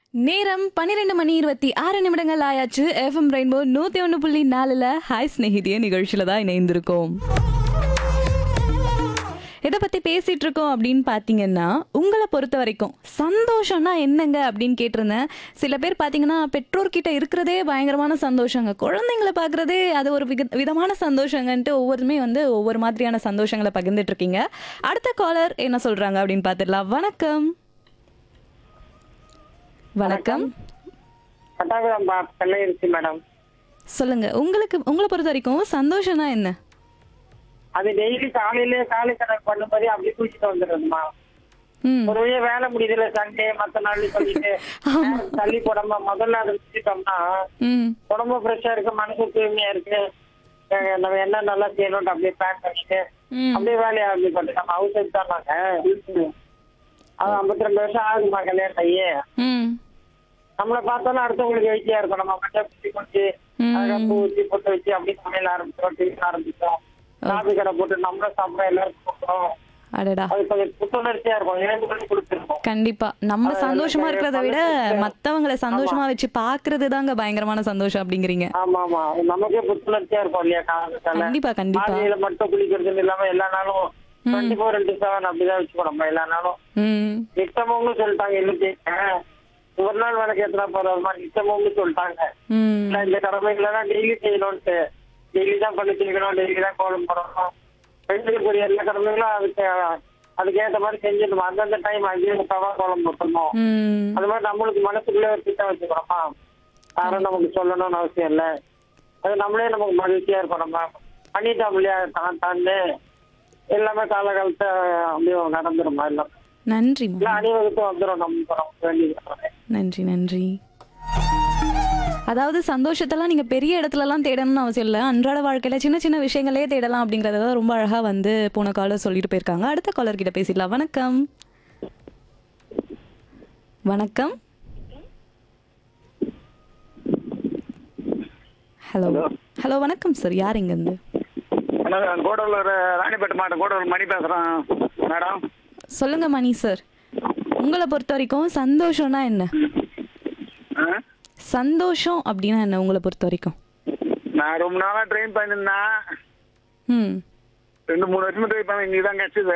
நேரம் பன்னிரெண்டு மணி இருபத்தி ஆறு நிமிடங்கள் ஆயாச்சு எஃப்எம் ரெயின்போ நூத்தி ஒன்று புள்ளி நாலுல ஹாய் ஸ்நேகிதிய நிகழ்ச்சியில தான் இணைந்திருக்கோம் எதை பத்தி பேசிட்டு இருக்கோம் அப்படின்னு பாத்தீங்கன்னா உங்களை பொறுத்த வரைக்கும் சந்தோஷம்னா என்னங்க அப்படின்னு கேட்டிருந்தேன் சில பேர் பாத்தீங்கன்னா பெற்றோர்கிட்ட இருக்கிறதே பயங்கரமான சந்தோஷங்க குழந்தைங்களை பாக்குறதே அது ஒரு விக- விதமான சந்தோஷங்கன்ட்டு ஒவ்வொருமே வந்து ஒவ்வொரு மாதிரியான சந்தோஷங்களை பகிர்ந்துட்டு இருக்கீங்க அடுத்த காலர் என்ன சொல்றாங்க அப்படின்னு பார்த்துடலாம் வணக்கம் வணக்கம் பட்டாபுரம் கல்லூரி மேடம் சொல்லுங்க உங்களுக்கு உங்களை பொறுத்த வரைக்கும் சந்தோஷம்னா என்ன அது டெய்லி காலையில காலை கணக்கு பண்ணும்போது அப்படி குளிச்சுட்டு வந்துடுறதுமா ம் ஒரு வழியா வேலை முடியுதுல சண்டே மத்த நாள் சொல்லிட்டு தள்ளி போடாம முதல்ல அதை வச்சுட்டோம்னா ம் உடம்பு ஃப்ரெஷ்ஷா இருக்கு மனசு தூய்மையா இருக்கு அஹ் நம்ம என்ன நல்லா செய்யணும்னு அப்படியே பிளான் பண்ணிட்டு ம் அப்படியே வேலையை அப்படி பண்ணி நம்ம ஹவுஸ் தான் நாங்க அது ஐம்பத்தி ரெண்டு வருஷம் ஆகுதுமா கல்யாணம் ஆகி ம் நம்மளை பார்த்தாலும் அடுத்தவங்களுக்கு எழுச்சியா இருக்கும் நம்ம மட்டை குத்தி குடிச்சு ம். அழகா பூ ஊத்தி பொட்டு வச்சு அப்படி சமையல் ஆரம்பிச்சோம் டிஃபன் ஆரம்பிச்சோம் காபி கடை போட்டு நம்மளும் சாப்பிட எல்லாருக்கும் கொடுக்குறோம் அடடா அது கொஞ்சம் புத்துணர்ச்சியா இருக்கும் இரண்டு மணி கொடுத்துருக்கோம் கண்டிப்பா நம்ம அது சந்தோஷமா எனக்கு இருக்கிறத விட மனசுக்கு- மத்தவங்கள சந்தோஷமா வச்சு பாக்குறது தாங்க பயங்கரமான சந்தோஷம் அப்படிங்கிறீங்க ஆமா ஆமா நமக்கே புத்துணர்ச்சியா இருக்கும் இல்லையா காலத்தால கண்டிப்பா கண்டிப்பா மாலையில மட்டும் குளிக்கிறதுன்னு இல்லாம எல்லா நாளும் டுவெண்ட்டி ஃபோர் இன்ட்டு செவன் அப்படிதான் வச்சுக்கோ நம்ம எல்லா நாளும் ம் நித்தமும்னு சொல்லிட்டாங்க இல்லைக்கு ஒரு நாள் விளக்கு ஏத்தினா போறோமா நித்தமும்னு சொல்லிட்டாங்க ம் இல்ல, இந்த கடமைகளெல்லாம் டெய்லி செய்யணும்ட்டு டெய்லி தான் பண்ணி செய்யணும் டெய்லி தான் கோலம் போடணும் பெண்களுக்கு எல்லா கடமைகளும் அதுக்கு அதுக்கு ஏற்ற மாதிரி செஞ்சிடணும் அந்தந்த டைம் அஞ்சு முக்காவா கோலம் போட்டணும் ம் அது மாதிரி நம்மளுக்கு மனசுக்குள்ளே ஒரு திட்டம் வச்சுக்கிறோமா யாரும் நமக்கு சொல்லணும்னு அவசியம் இல்லை அது நம்மளே நமக்கு மகிழ்ச்சியா இருக்கும் நம்ம பண்ணிட்டோம் இல்லையா தான் தாண்டு எல்லாமே காலகாலத்தை அப்படியே நடந்துருமா எல்லாம் நன்றி எல்லாம் அணிவகுத்து வந்துடும் நம்ம நமக்கு வேண்டியது நன்றி நன்றி அதாவது சந்தோஷத்தெல்லாம் நீங்க பெரிய இடத்துல எல்லாம் தேடணும்னு அவசியம் இல்லை அன்றாட வாழ்க்கையில சின்ன சின்ன விஷயங்களே தேடலாம் அப்படிங்கறத தான் ரொம்ப அழகா வந்து போன காலர் சொல்லிட்டு போயிருக்காங்க அடுத்த காலர் கிட்ட பேசிடலாம் வணக்கம் வணக்கம் ஹலோ ஹலோ வணக்கம் சார் யார் இங்க இருந்து நான் கோடலூர் ராணிப்பேட்டை மாவட்டம் கோடலூர் மணி பேசுகிறேன் மேடம் சொல்லுங்க மணி சார் உங்களை பொறுத்த வரைக்கும் சந்தோஷம்னா என்ன ஆ? சந்தோஷம் அப்படின்னா என்ன உங்களை பொறுத்த வரைக்கும் நான் ரொம்ப நாளாக ட்ரெயின் பண்ணியிருந்தேன் ம் ரெண்டு மூணு வருஷமா ட்ரை பண்ண இங்கே தான் கிடச்சிது